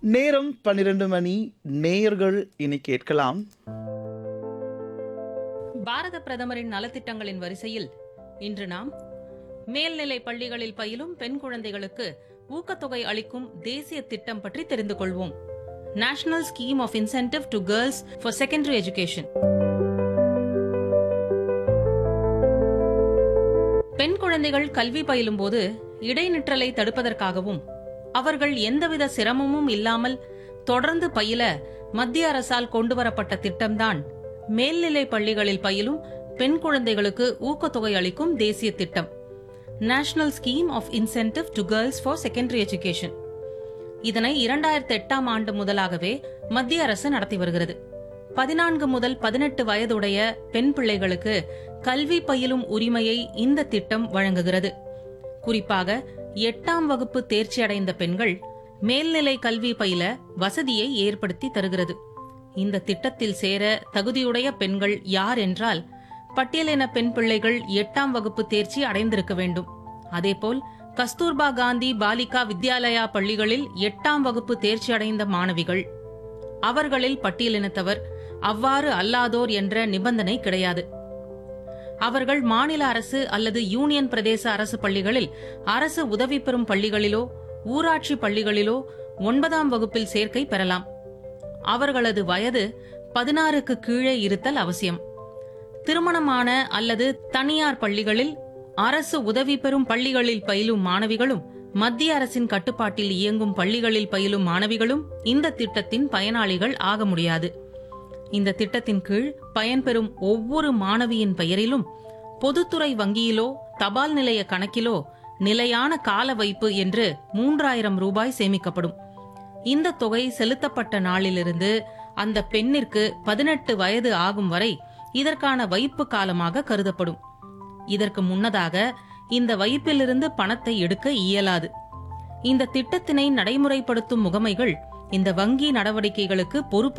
நேரம் பன்னிரண்டு மணி நேயர்கள் இனி கேட்கலாம் பாரத பிரதமரின் நலத்திட்டங்களின் வரிசையில் இன்று நாம் மேல்நிலை பள்ளிகளில் பயிலும் பெண் குழந்தைகளுக்கு ஊக்கத்தொகை அளிக்கும் தேசிய திட்டம் பற்றி தெரிந்து கொள்வோம் national scheme of incentive to girls for secondary education பெண் குழந்தைகள் கல்வி பயிலும்போது இடைநிற்றலை தடுப்பதற்காகவும் அவர்கள் எந்தவித சிரமமும் இல்லாமல் தொடர்ந்து பயில மத்திய அரசால் கொண்டுவரப்பட்ட திட்டம்தான் மேல்நிலை பள்ளிகளில் பயிலும் பெண் குழந்தைகளுக்கு ஊக்கத்தொகை அளிக்கும் தேசிய திட்டம் national scheme of incentive to girls for secondary education இதனை இரண்டாயிரத்தி எட்டாம் ஆண்டு முதலாகவே மத்திய அரசு நடத்தி வருகிறது பதினான்கு முதல் பதினெட்டு வயதுடைய பெண் பிள்ளைகளுக்கு கல்வி பயிலும் உரிமையை இந்த திட்டம் வழங்குகிறது குறிப்பாக எட்டாம் வகுப்பு தேர்ச்சி அடைந்த பெண்கள் மேல்நிலை கல்வி பயில வசதியை ஏற்படுத்தி தருகிறது இந்த திட்டத்தில் சேர தகுதியுடைய பெண்கள் யார் என்றால் பட்டியலின பெண் பிள்ளைகள் எட்டாம் வகுப்பு தேர்ச்சி அடைந்திருக்க வேண்டும் அதேபோல் கஸ்தூர்பா காந்தி பாலிகா வித்யாலயா பள்ளிகளில் எட்டாம் வகுப்பு தேர்ச்சி அடைந்த மாணவிகள் அவர்களில் பட்டியலினத்தவர் அவ்வாறு அல்லாதோர் என்ற நிபந்தனை கிடையாது அவர்கள் மாநில அரசு அல்லது யூனியன் பிரதேச அரசு பள்ளிகளில் அரசு உதவி பெறும் பள்ளிகளிலோ ஊராட்சி பள்ளிகளிலோ ஒன்பதாம் வகுப்பில் சேர்க்கை பெறலாம் அவர்களது வயது பதினாறுக்கு கீழே இருத்தல் அவசியம் திருமணமான அல்லது தனியார் பள்ளிகளில் அரசு உதவி பெறும் பள்ளிகளில் பயிலும் மாணவிகளும் மத்திய அரசின் கட்டுப்பாட்டில் இயங்கும் பள்ளிகளில் பயிலும் மாணவிகளும் இந்த திட்டத்தின் பயனாளிகள் ஆக முடியாது இந்த திட்டத்தின் கீழ் பயன்பெறும் ஒவ்வொரு மாணவியின் பெயரிலும் பொதுத்துறை வங்கியிலோ தபால் நிலைய கணக்கிலோ நிலையான கால வைப்பு என்று மூன்றாயிரம் ரூபாய் சேமிக்கப்படும் இந்த தொகை செலுத்தப்பட்ட நாளிலிருந்து அந்த பெண்ணிற்கு பதினெட்டு வயது ஆகும் வரை இதற்கான வைப்பு காலமாக கருதப்படும் இதற்கு முன்னதாக இந்த வைப்பிலிருந்து பணத்தை எடுக்க இயலாது இந்த திட்டத்தினை நடைமுறைப்படுத்தும் முகமைகள் இந்த வங்கி நடவடிக்கைகளுக்கு பொறுப்பு